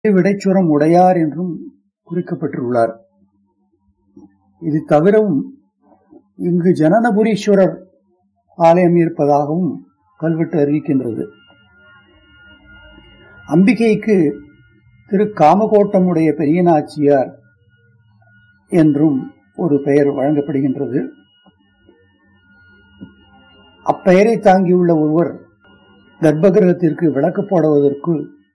விடைச்சுரம் உடையார் என்றும் குறிக்கப்பட்டுள்ளார் இது தவிரவும் இங்கு ஜனனபுரீஸ்வரர் ஆலயம் இருப்பதாகவும் கல்வெட்டு அறிவிக்கின்றது அம்பிகைக்கு திரு காமகோட்டமுடைய பெரியநாச்சியார் என்றும் ஒரு பெயர் வழங்கப்படுகின்றது அப்பெயரை தாங்கியுள்ள ஒருவர் கர்ப்பகிரகத்திற்கு விளக்கு போடுவதற்கு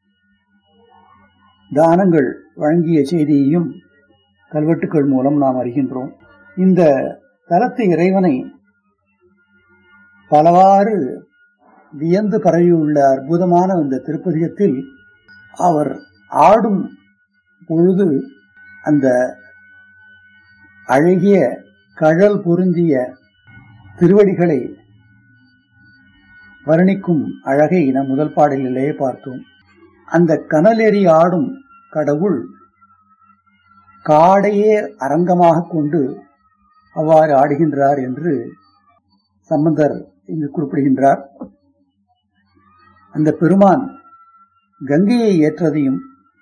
தானங்கள் வழங்கிய செய்தியையும் கல்வெட்டுக்கள் மூலம் நாம் அறிகின்றோம் இந்த தலத்து இறைவனை பலவாறு வியந்து பரவியுள்ள அற்புதமான இந்த திருப்பதிகத்தில் அவர் ஆடும் பொழுது அந்த அழகிய கழல் பொருந்திய திருவடிகளை வர்ணிக்கும் அழகை நம் முதல் பாடலிலேயே பார்த்தோம் அந்த கனலெறி ஆடும் கடவுள் காடையே அரங்கமாக கொண்டு அவ்வாறு ஆடுகின்றார் என்று சம்பந்தர் இங்கு குறிப்பிடுகின்றார் அந்த பெருமான் கங்கையை ஏற்றதையும்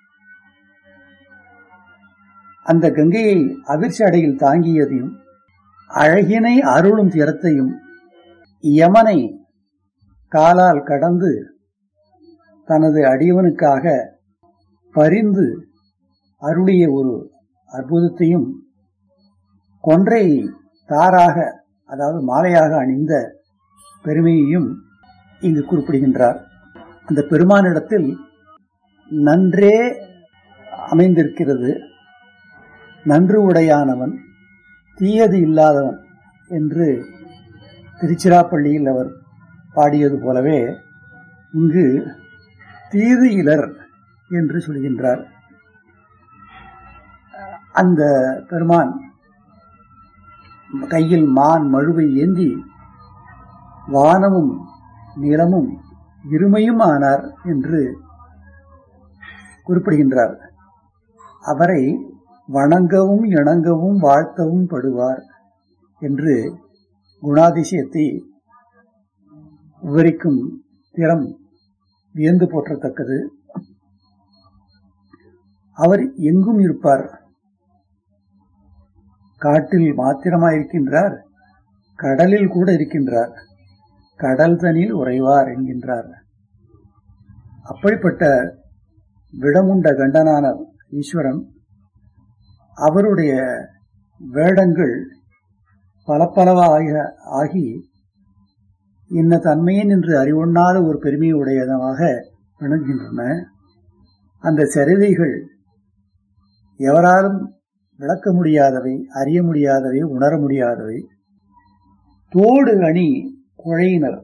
அந்த கங்கையை அவிர்ச்சி அடையில் தாங்கியதையும் அழகினை அருளும் திறத்தையும் யமனை காலால் கடந்து தனது அடியவனுக்காக பரிந்து அருளிய ஒரு அற்புதத்தையும் கொன்றை தாராக அதாவது மாலையாக அணிந்த பெருமையையும் இங்கு குறிப்பிடுகின்றார் அந்த பெருமானிடத்தில் நன்றே அமைந்திருக்கிறது நன்று உடையானவன் தீயது இல்லாதவன் என்று திருச்சிராப்பள்ளியில் அவர் பாடியது போலவே இங்கு தீது இலர் என்று சொல்கின்றார் அந்த பெருமான் கையில் மான் மழுவை ஏந்தி வானமும் நிலமும் இருமையும் ஆனார் என்று குறிப்பிடுகின்றார் அவரை வணங்கவும் இணங்கவும் வாழ்த்தவும் படுவார் என்று குணாதிசயத்தை விவரிக்கும் திறம் வியந்து போற்றத்தக்கது அவர் எங்கும் இருப்பார் காட்டில் மாத்திரமாயிருக்கின்றார் கடலில் கூட இருக்கின்றார் கடல் தனில் உறைவார் என்கின்றார் அப்படிப்பட்ட விடமுண்ட கண்டனான ஈஸ்வரன் அவருடைய வேடங்கள் பல பலவாக ஆகி இன்ன தன்மையின் என்று அறிவொண்ணாத ஒரு பெருமையுடையதாக விளங்குகின்றன அந்த சரிதைகள் எவராலும் விளக்க முடியாதவை அறிய முடியாதவை உணர முடியாதவை தோடு அணி குழையினர்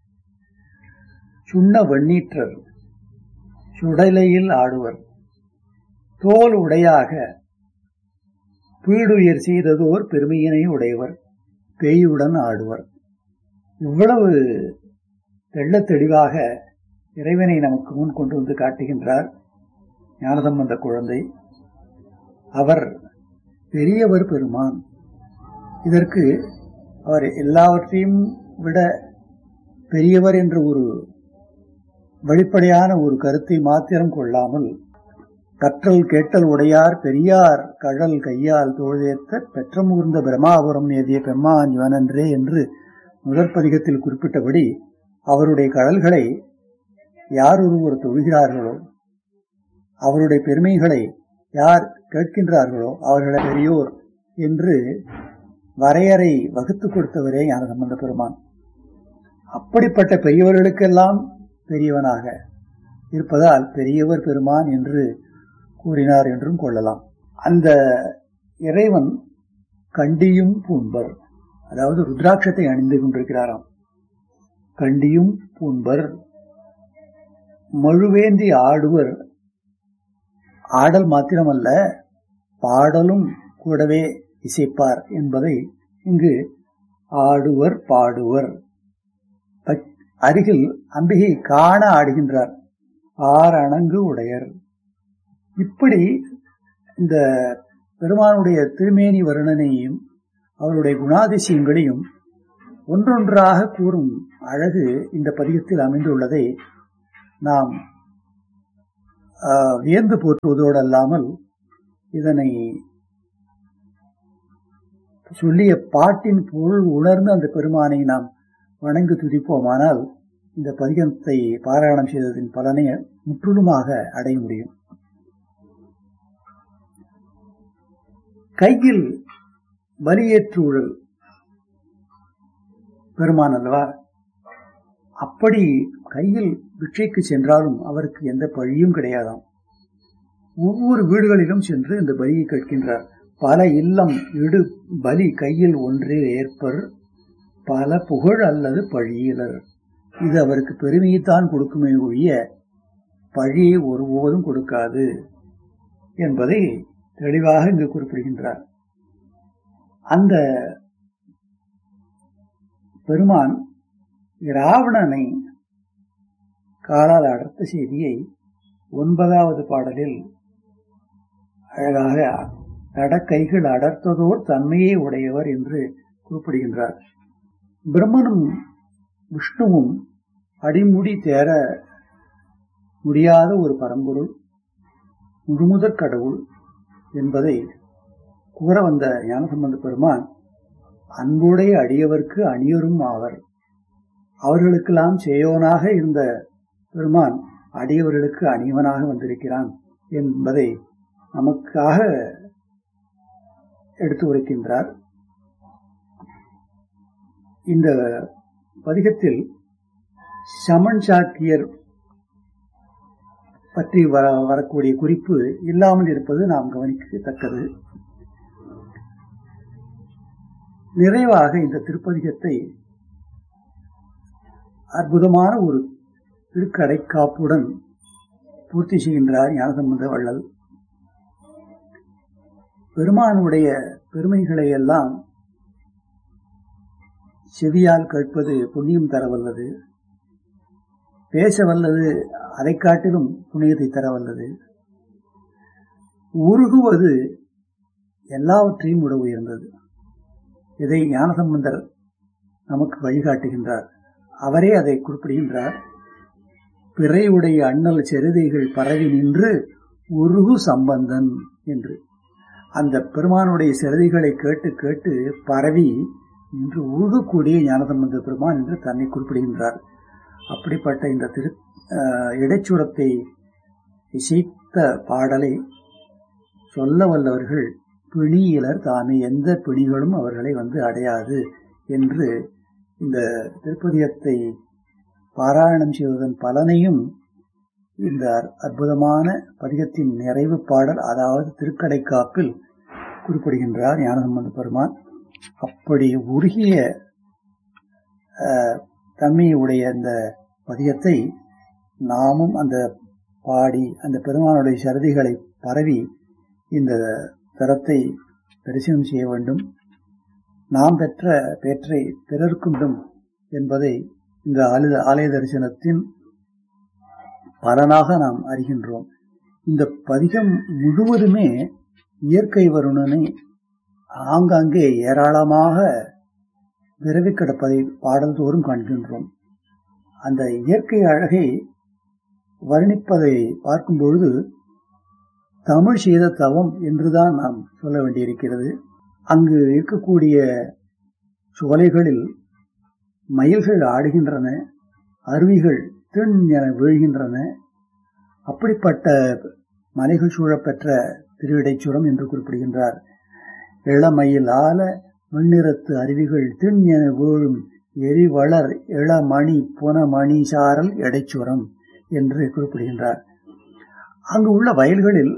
சுண்ண வெண்ணீற்றர் சுடலையில் ஆடுவர் தோல் உடையாக பீடுயர் செய்ததோர் பெருமையினை உடையவர் பேயுடன் ஆடுவர் இவ்வளவு தெள்ள தெளிவாக இறைவனை நமக்கு முன் கொண்டு வந்து காட்டுகின்றார் ஞானசம்பந்த குழந்தை அவர் பெரியவர் பெருமான் இதற்கு அவர் எல்லாவற்றையும் விட பெரியவர் என்ற ஒரு வெளிப்படையான ஒரு கருத்தை மாத்திரம் கொள்ளாமல் கற்றல் கேட்டல் உடையார் பெரியார் கழல் கையால் தோழேத்த பெற்றமூர்ந்த பிரமாபுரம் ஏதிய பெம்மான் இவனன்றே என்று முதற் பதிகத்தில் குறிப்பிட்டபடி அவருடைய கடல்களை யார் ஒருவர் தொழுகிறார்களோ அவருடைய பெருமைகளை யார் கேட்கின்றார்களோ அவர்களை பெரியோர் என்று வரையறை வகுத்து கொடுத்தவரே ஞான சம்பந்த பெருமான் அப்படிப்பட்ட பெரியவர்களுக்கெல்லாம் பெரியவனாக இருப்பதால் பெரியவர் பெருமான் என்று கூறினார் என்றும் கொள்ளலாம் அந்த இறைவன் கண்டியும் பூண்பர் அதாவது ருத்ராட்சத்தை அணிந்து கொண்டிருக்கிறாராம் கண்டியும் பூண்பர் மழுவேந்தி ஆடுவர் ஆடல் மாத்திரமல்ல பாடலும் கூடவே இசைப்பார் என்பதை இங்கு ஆடுவர் பாடுவர் அருகில் அம்பிகை காண ஆடுகின்றார் ஆர் அணங்கு உடையர் இப்படி இந்த பெருமானுடைய திருமேனி வருணனையும் அவருடைய குணாதிசயங்களையும் ஒன்றொன்றாக கூறும் அழகு இந்த பதிகத்தில் அமைந்துள்ளதை நாம் வியந்து போற்றுவதோடு அல்லாமல் இதனை சொல்லிய பாட்டின் பொருள் உணர்ந்து அந்த பெருமானை நாம் வணங்கி துதிப்போமானால் இந்த பதிகத்தை பாராயணம் செய்ததின் பலனை முற்றிலுமாக அடைய முடியும் கையில் பலியேற்றுழல் பெருமான் அல்லவா அப்படி கையில் பிட்சைக்கு சென்றாலும் அவருக்கு எந்த பழியும் கிடையாதாம் ஒவ்வொரு வீடுகளிலும் சென்று இந்த பலியை கேட்கின்றார் பல இல்லம் இடு பலி கையில் ஒன்றே ஏற்பர் பல புகழ் அல்லது பழியிலர் இது அவருக்கு பெருமையைத்தான் கொடுக்குமே ஒழிய பழியை ஒருபோதும் கொடுக்காது என்பதை தெளிவாக இங்கு குறிப்பிடுகின்றார் அந்த பெருமான் ராவணனை காலால் அடர்த்த செய்தியை ஒன்பதாவது பாடலில் அழகாக தடக்கைகள் அடர்த்ததோர் தன்மையே உடையவர் என்று குறிப்பிடுகின்றார் பிரம்மனும் விஷ்ணுவும் அடிமுடி தேர முடியாத ஒரு பரம்பொருள் முழுமுதற் கடவுள் என்பதை கூற வந்த ஞானசம்பந்த பெருமான் அன்புடைய அடியவர்க்கு அணியரும் ஆவர் அவர்களுக்கெல்லாம் செய்யோனாக இருந்த பெருமான் அடியவர்களுக்கு அணியவனாக வந்திருக்கிறான் என்பதை நமக்காக எடுத்து உரைக்கின்றார் இந்த பதிகத்தில் சமன் சாக்கியர் பற்றி வர வரக்கூடிய குறிப்பு இல்லாமல் இருப்பது நாம் கவனிக்கத்தக்கது நிறைவாக இந்த திருப்பதிகத்தை அற்புதமான ஒரு திருக்கடைக்காப்புடன் பூர்த்தி செய்கின்றார் ஞானசம்பந்த வள்ளல் பெருமானுடைய பெருமைகளை எல்லாம் செவியால் கேட்பது புண்ணியம் தரவல்லது பேச வல்லது அதை காட்டிலும் புண்ணியத்தை தரவல்லது உருகுவது எல்லாவற்றையும் விட உயர்ந்தது இதை ஞானசம்பந்தர் நமக்கு வழிகாட்டுகின்றார் அவரே அதை குறிப்பிடுகின்றார் பிறையுடைய அண்ணல் செருதைகள் பரவி நின்று உருகு சம்பந்தன் என்று அந்த பெருமானுடைய செருதிகளை கேட்டு கேட்டு பரவி இன்று உருகக்கூடிய ஞானசம்பந்த பெருமான் என்று தன்னை குறிப்பிடுகின்றார் அப்படிப்பட்ட இந்த திரு இடைச்சுரத்தை இசைத்த பாடலை சொல்ல வல்லவர்கள் பிணியிலர் தாமே எந்த பிணிகளும் அவர்களை வந்து அடையாது என்று இந்த திருப்பதியத்தை பாராயணம் செய்வதன் பலனையும் இந்த அற்புதமான பதிகத்தின் நிறைவு பாடல் அதாவது திருக்கடைக்காப்பில் குறிப்பிடுகின்றார் ஞானசம்பந்த பெருமான் அப்படி உருகிய தன்மையுடைய இந்த பதிகத்தை நாமும் அந்த பாடி அந்த பெருமானுடைய சருதிகளை பரவி இந்த தரத்தை தரிசனம் செய்ய வேண்டும் நாம் பெற்ற பேற்றை பிறர்க்கும் என்பதை இந்த ஆலய தரிசனத்தின் பலனாக நாம் அறிகின்றோம் இந்த பதிகம் முழுவதுமே இயற்கை வருணனை ஆங்காங்கே ஏராளமாக விரவி கிடப்பதை பாடல் தோறும் காண்கின்றோம் அந்த இயற்கை அழகை வர்ணிப்பதை பார்க்கும் பொழுது தமிழ் செய்த தவம் என்றுதான் நாம் சொல்ல வேண்டியிருக்கிறது அங்கு இருக்கக்கூடிய சோலைகளில் மயில்கள் ஆடுகின்றன அருவிகள் திண் என வீழ்கின்றன அப்படிப்பட்ட மலைகள் சூழப்பெற்ற திருவிடைச்சுரம் என்று குறிப்பிடுகின்றார் இளமயில் ஆல வெண்ணிறத்து அருவிகள் திண் என வீழும் எரிவளர் இளமணி புனமணி சாரல் எடைச்சுரம் என்று குறிப்பிடுகின்றார் அங்கு உள்ள வயல்களில்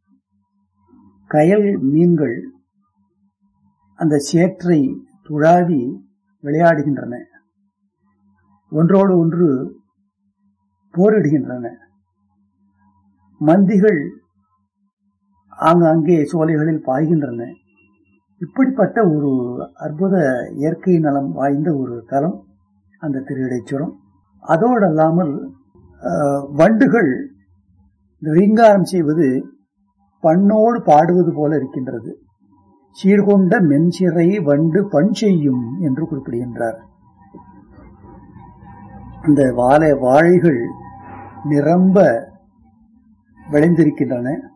கயல் மீன்கள் அந்த சேற்றை துழாவி விளையாடுகின்றன ஒன்றோடு ஒன்று போரிடுகின்றன மந்திகள் ஆங்காங்கே சோலைகளில் பாய்கின்றன இப்படிப்பட்ட ஒரு அற்புத இயற்கை நலம் வாய்ந்த ஒரு தலம் அந்த திருவிடைச்சுரம் அதோடு அல்லாமல் வண்டுகள் ரீங்காரம் செய்வது பண்ணோடு பாடுவது போல இருக்கின்றது சீர்கொண்ட மென்சிறை வண்டு பண் செய்யும் என்று குறிப்பிடுகின்றார் இந்த வாழை வாழைகள் நிரம்ப விளைந்திருக்கின்றன